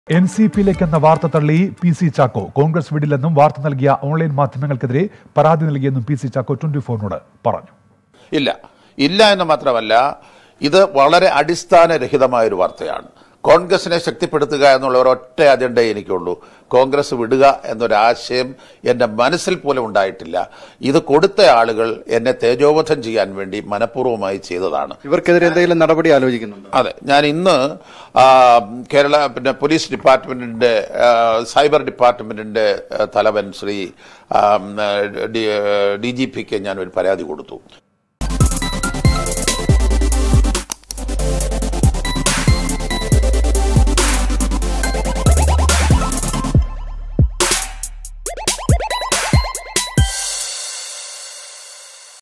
N C പിയിലേക്കെന്ന വാർത്ത തള്ളി പി സി ചാക്കോ കോൺഗ്രസ് വിടില്ലെന്നും വാർത്ത നൽകിയ ഓൺലൈൻ മാധ്യമങ്ങൾക്കെതിരെ പരാതി നൽകിയെന്നും പി സി ചാക്കോ ട്വന്റി ഫോറിനോട് പറഞ്ഞു ഇല്ല ഇല്ല എന്ന് മാത്രമല്ല ഇത് വളരെ അടിസ്ഥാനരഹിതമായ ഒരു വാർത്തയാണ് കോൺഗ്രസിനെ ശക്തിപ്പെടുത്തുക എന്നുള്ള ഒരൊറ്റ അജണ്ടയെ എനിക്കുള്ളൂ കോൺഗ്രസ് വിടുക എന്നൊരാശയം എന്റെ മനസ്സിൽ പോലും ഉണ്ടായിട്ടില്ല ഇത് കൊടുത്ത ആളുകൾ എന്നെ തേജോവധം ചെയ്യാൻ വേണ്ടി മനഃപൂർവ്വമായി ചെയ്തതാണ് ഇവർക്കെതിരെ എന്തെങ്കിലും നടപടി ആലോചിക്കുന്നുണ്ടോ അതെ ഞാൻ ഇന്ന് ആ, കേരള പിന്നെ പോലീസ് ഡിപ്പാർട്ട്മെന്റിന്റെ ആ, സൈബർ ഡിപ്പാർട്ട്മെന്റിന്റെ ആ, തലവൻ ശ്രീ ഡി ജി പിക്ക് ഞാൻ ഒരു പരാതി കൊടുത്തു